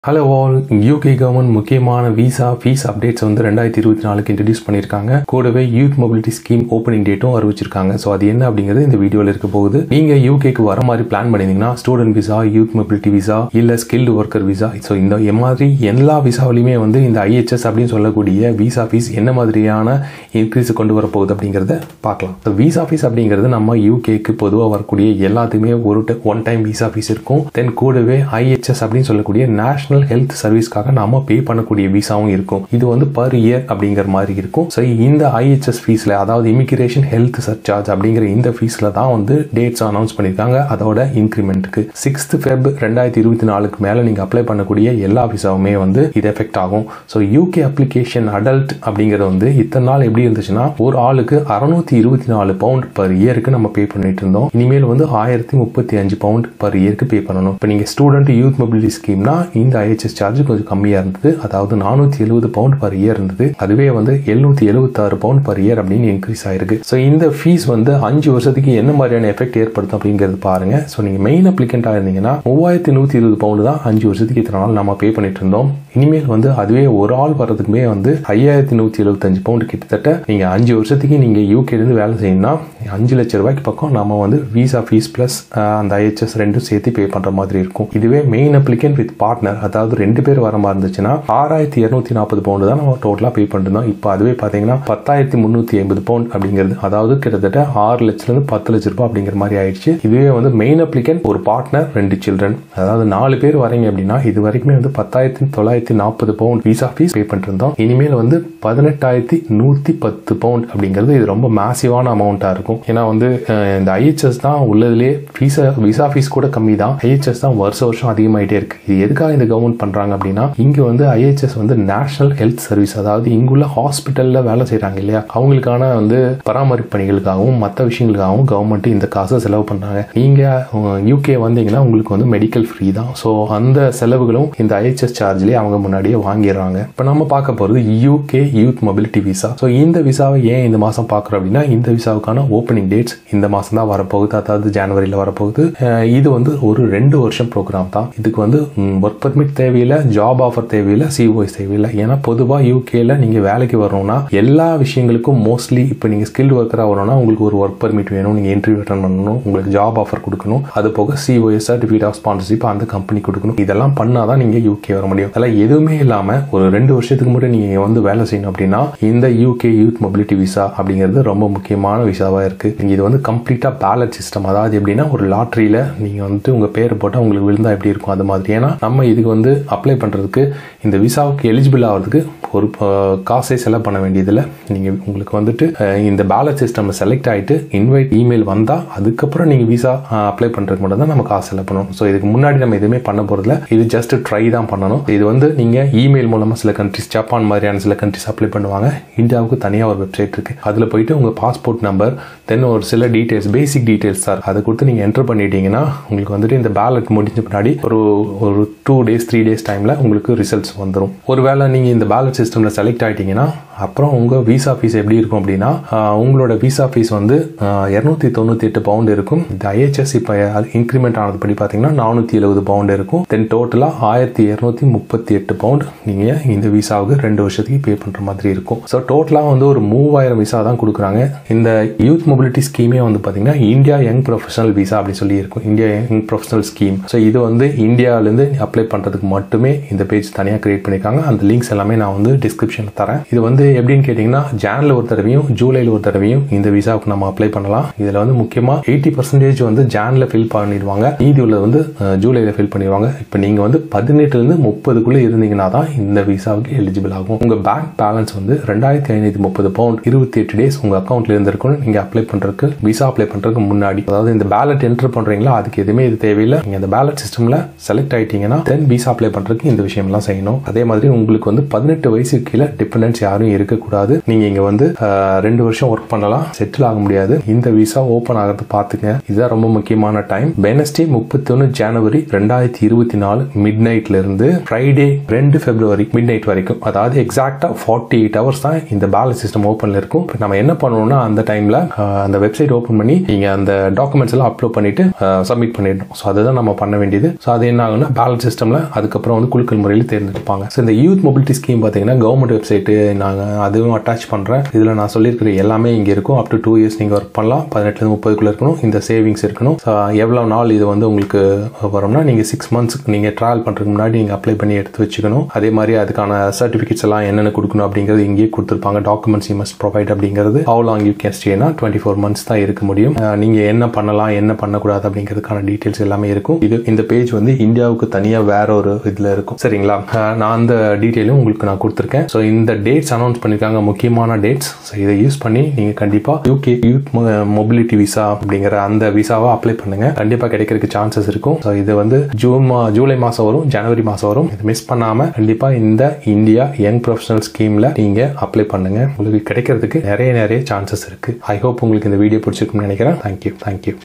hello all UK government முக்கியமான visa fee updates வந்து ரெண்டாயிரத்தி இருபத்தி நாலுக்கு இன்ட்ரடியூஸ் பண்ணியிருக்காங்க கூடவே யூத் மொபிலிட்டி ஸ்கீம் ஓப்பனிங் டேட்டும் அறிவிச்சிருக்காங்க ஸோ அது என்ன அப்படிங்கிறது இந்த வீடியோவில் இருக்க போகுது நீங்க யூகேக்கு வர மாதிரி பிளான் பண்ணியிருந்தீங்கன்னா student visa youth mobility visa இல்ல ஸ்கில்டு ஒர்க்கர் விசா ஸோ இந்த மாதிரி எல்லா விசாவிலையுமே வந்து இந்த ஐஹெச்எஸ் அப்படின்னு சொல்லக்கூடிய விசா ஃபீஸ் என்ன மாதிரியான இன்க்ரீஸ் கொண்டு வர போகுது அப்படிங்கிறத பார்க்கலாம் ஸோ விசா ஃபீஸ் அப்படிங்கிறது நம்ம யூகேக்கு பொதுவாக வரக்கூடிய எல்லாத்துக்குமே ஒரு ஒன் டைம் விசா ஃபீஸ் இருக்கும் தென் கூடவே ஐஹெச்எஸ் அப்படின்னு சொல்லக்கூடிய நேஷனல் நேஷனல் ஹெல்த் சர்வீஸ்க்காக நாம பே பண்ணக்கூடிய விசாவும் இருக்கும் இது வந்து பர் இயர் அப்படிங்கிற மாதிரி இருக்கும் ஸோ இந்த ஐஹெச்எஸ் ஃபீஸ்ல அதாவது இமிகிரேஷன் ஹெல்த் சர்சார்ஜ் அப்படிங்கிற இந்த ஃபீஸ்ல தான் வந்து டேட்ஸ் அனௌன்ஸ் பண்ணியிருக்காங்க அதோட இன்க்ரிமெண்ட்டுக்கு சிக்ஸ்த் ஃபெப் ரெண்டாயிரத்தி இருபத்தி நாலுக்கு மேல நீங்க அப்ளை பண்ணக்கூடிய எல்லா விசாவுமே வந்து இது எஃபெக்ட் ஆகும் ஸோ யூகே அப்ளிகேஷன் அடல்ட் அப்படிங்கிறது வந்து இத்தனை நாள் எப்படி இருந்துச்சுன்னா ஒரு ஆளுக்கு அறுநூத்தி இருபத்தி நாலு பவுண்ட் பர் இயருக்கு நம்ம பே பண்ணிட்டு இருந்தோம் இனிமேல் வந்து ஆயிரத்தி முப்பத்தி அஞ்சு பவுண்ட் பர் இயருக்கு பே பண்ணணும் இப்போ நீங்க ஸ்டூடெண்ட் யூத் மொபிலிட்டி ஸ்கீம்னா இந்த ஐஹெச்எஸ் சார்ஜ் கொஞ்சம் கம்மியாக இருந்தது அதாவது நானூற்றி எழுபது பவுண்ட் பர் இயர் இருந்தது அதுவே வந்து எழுநூத்தி எழுபத்தாறு பவுண்ட் பர் இயர் அப்படின்னு இன்க்ரீஸ் ஆயிருக்கு ஸோ இந்த ஃபீஸ் வந்து அஞ்சு வருஷத்துக்கு என்ன மாதிரியான எஃபெக்ட் ஏற்படுத்தும் அப்படிங்கிறது பாருங்க ஸோ நீங்கள் மெயின் அப்ளிகண்டாக இருந்தீங்கன்னா மூவாயிரத்தி நூற்றி இருபது பவுண்டு தான் அஞ்சு வருஷத்துக்கு இத்தனை நாள் நம்ம பே பண்ணிட்டு இருந்தோம் இனிமேல் வந்து அதுவே ஒரு ஆள் வர்றதுக்குமே வந்து ஐயாயிரத்தி நூற்றி எழுபத்தஞ்சு பவுண்டு கிட்டத்தட்ட நீங்கள் அஞ்சு வருஷத்துக்கு நீங்கள் யூகேலேருந்து வேலை செய்யணும்னா அஞ்சு லட்ச ரூபாய்க்கு பக்கம் நம்ம வந்து விசா ஃபீஸ் ப்ளஸ் அந்த ஐஹெச்எஸ் ரெண்டும் சேர்த்து பே பண்ணுற மாதிரி இருக்கும் இதுவே மெயின் அப்ளிகன்ட் வித் பார்ட்னர் அதாவது ரெண்டு பேர் வர மாதிரி இருந்துச்சுன்னா ஆறாயிரத்தி இரநூத்தி நாற்பது பவுண்டு தான் நம்ம டோட்டலாக பே பண்ணிருந்தோம் இப்போ அதுவே பார்த்தீங்கன்னா பத்தாயிரத்தி முந்நூற்றி ஐம்பது பவுண்ட் அப்படிங்கிறது அதாவது கிட்டத்தட்ட ஆறு லட்சத்துலேருந்து பத்து லட்ச ரூபாய் அப்படிங்கிற மாதிரி ஆயிடுச்சு இதுவே வந்து மெயின் அப்ளிகன்ட் ஒரு பார்ட்னர் ரெண்டு சில்ட்ரன் அதாவது நாலு பேர் வரீங்க அப்படின்னா இது வரைக்குமே வந்து பத்தாயிரத்தி தொள்ளாயிரத்தி நாற்பது பவுண்ட் விசா ஃபீஸ் பே பண்ணிருந்தோம் இனிமேல் வந்து பதினெட்டாயிரத்தி நூற்றி பத்து பவுண்ட் அப்படிங்கிறது இது ரொம்ப மேசிவான அமௌண்ட்டாக இருக்கும் ஏன்னா வந்து இந்த ஐஹெச்எஸ் தான் உள்ளதுலேயே ஃபீஸை விசா ஃபீஸ் கூட கம்மி தான் ஐஹெச்எஸ் தான் வருஷம் வருஷம் அதிகமாயிட்டே இருக்கு இது எதுக்காக இந்த கவர்மெண்ட் பண்றாங்க அப்படின்னா இங்க வந்து ஐஹெச்எஸ் வந்து நேஷனல் ஹெல்த் சர்வீஸ் அதாவது இங்குள்ள ஹாஸ்பிட்டல்ல வேலை செய்யறாங்க இல்லையா அவங்களுக்கான வந்து பராமரிப்பு பணிகளுக்காகவும் மற்ற விஷயங்களுக்காகவும் கவர்மெண்ட் இந்த காசை செலவு பண்றாங்க நீங்க யூகே வந்தீங்கன்னா உங்களுக்கு வந்து மெடிக்கல் ஃப்ரீ தான் ஸோ அந்த செலவுகளும் இந்த ஐஹெச்எஸ் சார்ஜ்லேயே அவங்க முன்னாடியே வாங்கிடுறாங்க இப்போ நம்ம பார்க்க போறது UK youth mobility visa so இந்த விசாவை ஏன் இந்த மாசம் பார்க்குறோம் அப்படின்னா இந்த விசாவுக்கான ஓப்பனிங் டேட்ஸ் இந்த மாசம் தான் வரப்போகுது அதாவது ஜனவரியில் வரப்போகுது இது வந்து ஒரு ரெண்டு வருஷம் ப்ரோக்ராம் தான் இதுக்கு வந்து ஒர்க் பர்மிட் தேவையில்லை ஜாப் ஆஃபர் தேவையில்லை சிஓஎஸ் தேவையில்லை ஏன்னா பொதுவாக யூகேல நீங்கள் வேலைக்கு வரணும்னா எல்லா விஷயங்களுக்கும் மோஸ்ட்லி இப்போ நீங்கள் ஸ்கில்டு ஒர்க்கராக வரணும்னா உங்களுக்கு ஒரு ஒர்க் பர்மிட் வேணும் நீங்கள் இன்டர்வியூ அட்டன் பண்ணணும் உங்களுக்கு ஜாப் ஆஃபர் கொடுக்கணும் அது போக சிஓஎஸ் சர்டிஃபிகேட் ஆஃப் ஸ்பான்சர்ஷிப் அந்த கம்பெனி கொடுக்கணும் இதெல்லாம் பண்ணால் தான் நீங்கள் யூகே வர முடியும் அதெல்லாம் எதுவுமே இல்லாமல் ஒரு ரெண்டு வருஷத்துக்கு மட்டும் நீங்கள் வந்து வேலை செய்யணும் அப்படின்னா இந்த யூகே யூத் மொபிலிட்டி விசா அப்படிங்கிறது ரொம்ப முக்கியமான விசாவாக இருக்குது இது வந்து கம்ப்ளீட்டாக பேலட் சிஸ்டம் அதாவது எப்படின்னா ஒரு லாட்ரியில் நீங்கள் வந்துட்டு உங்கள் பேர் போட்டால் உங்களுக்கு விழுந்தா எப்படி இருக்கும் அது மாதிரி ஏன்னா நம்ம இதுக்கு வந்து அப்ளை பண்ணுறதுக்கு இந்த விசாவுக்கு எலிஜிபிள் ஆகிறதுக்கு ஒரு காசை செலவு பண்ண வேண்டியதில்லை நீங்கள் உங்களுக்கு வந்துட்டு இந்த பேலட் சிஸ்டம் செலக்ட் ஆகிட்டு இன்வைட் இமெயில் வந்தால் அதுக்கப்புறம் நீங்கள் விசா அப்ளை பண்ணுறதுக்கு மட்டும் தான் நம்ம காசு செலவு பண்ணணும் ஸோ இதுக்கு முன்னாடி நம்ம எதுவுமே பண்ண போகிறதில்ல இது ஜஸ்ட் ட்ரை தான் பண்ணணும் இது வந்து நீங்கள் இமெயில் மூலமாக சில கண்ட்ரிஸ் ஜப்பான் மாதிரியான சில கண்ட்ரிஸ் அப்ளை பண்ணுவாங்க இந்தியாவுக்கு தனியாக ஒரு வெப்சைட் இருக்குது அதில் போயிட்டு உங்கள் பாஸ்போர்ட் நம்பர் தென் ஒரு சில டீட்டெயில்ஸ் பேசிக் டீட்டெயில்ஸ் சார் அதை கொடுத்து நீங்கள் என்டர் பண்ணிட்டீங்கன்னா உங்களுக்கு வந்துட்டு இந்த பேலட் முடிஞ்ச பின்னாடி ஒரு ஒரு டூ டேஸ் த்ரீ டேஸ் டைமில் உங்களுக்கு ரிசல்ட்ஸ் வந்துடும் ஒருவேளை நீங்கள் இந்த பேலட் சிஸ்டமில் செலக்ட் ஆகிட்டீங்கன்னா அப்புறம் உங்கள் விசா ஃபீஸ் எப்படி இருக்கும் அப்படின்னா உங்களோட விசா ஃபீஸ் வந்து இரநூத்தி தொண்ணூற்றி எட்டு பவுண்ட் இருக்கும் இந்த ஐஹெச்எஸ் இப்போ இன்க்ரிமெண்ட் ஆனது படி பார்த்தீங்கன்னா நானூற்றி எழுபது பவுண்ட் இருக்கும் தென் டோட்டலாக ஆயிரத்தி இரநூத்தி முப்பத்தி எட்டு பவுண்ட் நீங்கள் இந்த விசாவுக்கு ரெண்டு வருஷத்துக்கு பே பண்ணுற மாதிரி இருக்கும் ஸோ டோட்டலாக வந்து ஒரு மூவாயிரம் விசா தான் கொடுக்குறாங்க இந்த யூத் மொபிலிட்டி ஸ்கீமே வந்து பார்த்தீங்கன்னா இந்தியா யங் ப்ரொஃபஷனல் விசா அப்படி சொல்லி இருக்கும் India young professional scheme so இது வந்து இந்தியாவிலேருந்து அப்ளை பண்ணுறதுக்கு மட்டுமே இந்த பேஜ் தனியாக கிரியேட் பண்ணியிருக்காங்க அந்த லிங்க்ஸ் எல்லாமே நான் வந்து டிஸ்கிரிப்ஷனில் தரேன் இது வந்து எப்படின்னு கேட்டிங்கன்னா ஜானில் ஒரு தடவையும் ஜூலையில் ஒரு தடவையும் இந்த விசாவுக்கு நம்ம அப்ளை பண்ணலாம் இதில் வந்து முக்கியமாக எயிட்டி பர்சன்டேஜ் வந்து ஜானில் ஃபில் பண்ணிடுவாங்க மீதி உள்ளது வந்து ஜூலையில் ஃபில் பண்ணிடுவாங்க இப்போ நீங்கள் வந்து பதினெட்டுலேருந்து முப்பதுக்குள்ளே இருந்தீங்கன்னா தான் இந்த விசாவுக்கு எலிஜிபிள் ஆகும் உங்கள் பேங்க் பேலன்ஸ் வந்து ரெண்டாயிரத்தி ஐநூற்றி முப்பது பவுண்ட் இருபத்தி எட்டு டேஸ் உங்கள் அக்கௌண்ட்ல இருந்திருக்கணும் நீங்கள் அப்ளை பண்ணுறதுக்கு விசா அப்ளை பண்ணுறதுக்கு முன்னாடி அதாவது இந்த பேலட் என்டர் பண்ணுறீங்களா அதுக்கு எதுவுமே இது தேவையில்லை நீங்கள் இந்த பேலட் சிஸ்டமில் செலக்ட் ஆகிட்டீங்கன்னா தென் விசா அப்ளை பண்ணுறதுக்கு இந்த விஷயம்லாம் செய்யணும் அதே மாதிரி உங்களுக்கு வந்து பதினெட்டு வயசுக்கு கீழே டிபெண்டன்ஸ் யாரும் இருக்கக்கூடாது நீங்க இங்க வந்து அஹ், ரெண்டு வருஷம் ஒர்க் பண்ணலாம் செட்டில் ஆக முடியாது இந்த விசா ஓபன் ஆகிறது பார்த்துங்க இதுதான் ரொம்ப முக்கியமான டைம் வெனஸ்டே முப்பத்தொன்னு ஜனவரி ரெண்டாயிரத்தி இருபத்தி நாலு மிட் நைட்ல இருந்து ஃப்ரைடே ரெண்டு பிப்ரவரி மிட் நைட் வரைக்கும் அதாவது எக்ஸாக்டா ஃபார்ட்டி எயிட் ஹவர்ஸ் தான் இந்த பேலன்ஸ் சிஸ்டம் ஓப்பன்ல இருக்கும் இப்ப நம்ம என்ன பண்ணணும்னா அந்த டைம்ல அந்த வெப்சைட் ஓப்பன் பண்ணி நீங்க அந்த டாக்குமெண்ட்ஸ் எல்லாம் அப்லோட் பண்ணிட்டு சப்மிட் பண்ணிடணும் ஸோ அதுதான் நம்ம பண்ண வேண்டியது ஸோ அது என்ன ஆகும்னா பேலன்ஸ் சிஸ்டம்ல அதுக்கப்புறம் வந்து குழுக்கள் முறையில் தேர்ந்தெடுப்பாங்க ஸோ இந்த யூத் மொபிலிட்டி ஸ்கீம் பார்த்தீங்கன்னா கவர்மெண்ட் வெப்சைட்டு நாங்கள் அதுவும் அட்டாச் பண்ணுறேன் இதில் நான் சொல்லியிருக்கிற எல்லாமே இங்கே இருக்கும் அப் டு டூ இயர்ஸ் நீங்கள் ஒர்க் பண்ணலாம் பதினெட்டுலேருந்து முப்பதுக்குள்ள இருக்கணும் இந்த சேவிங்ஸ் இருக்கணும் ஸோ எவ்வளோ நாள் இது வந்து உங்களுக்கு வரும்னா நீங்கள் சிக்ஸ் மந்த்ஸ்க்கு நீங்கள் ட்ராவல் பண்ணுறதுக்கு முன்னாடி நீங்கள் அப்ளை பண்ணி எடுத்து வச்சுக்கணும் அதே மாதிரி அதுக்கான சர்டிஃபிகேட்ஸ் எல்லாம் என்னென்ன கொடுக்கணும் அப்படிங்கிறது இங்கேயே கொடுத்துருப்பாங்க டாக்குமெண்ட்ஸ் யூ மஸ்ட் ப்ரொவைட் அப்படிங்கிறது ஹவு லாங் யூ கேன் ஸ்டேனா டுவெண்ட்டி ஃபோர் மந்த்ஸ் தான் இருக்க முடியும் அஹ் நீங்க என்ன பண்ணலாம் என்ன பண்ணக்கூடாது அப்படிங்கிறதுக்கான டீட்டெயில்ஸ் எல்லாமே இருக்கும் இது இந்த பேஜ் வந்து இந்தியாவுக்கு தனியாக வேற ஒரு இதில் இருக்கும் சரிங்களா அஹ் நான் அந்த டீட்டெயிலும் உங்களுக்கு நான் கொடுத்துருக்கேன் ஸோ இந்த டேட்ஸ் அனௌன்ஸ் பண்ணியிருக்காங்க முக்கியமான டேட்ஸ் ஸோ இதை யூஸ் பண்ணி நீங்கள் கண்டிப்பாக யூகே யூத் மொபிலிட்டி விசா அப்படிங்கிற அந்த விசாவை அப்ளை பண்ணுங்க கண்டிப்பாக கிடைக்கிறதுக்கு சான்சஸ் இருக்கும் ஸோ இது வந்து ஜூன் மா ஜூலை மாதம் வரும் ஜனவரி மாதம் வரும் இது மிஸ் பண்ணாமல் கண்டிப்பாக இந்த இந்தியா யங் ப்ரொஃபஷனல் ஸ்கீமில் நீங்கள் அப்ளை பண்ணுங்க உங்களுக்கு கிடைக்கிறதுக்கு நிறைய நிறைய சான்சஸ் இருக்கு ஐ ஹோப் உங்களுக்கு இந்த வீடியோ பிடிச்சிருக்கும்னு நினைக்கிறேன் தேங்க்யூ தேங்க்யூ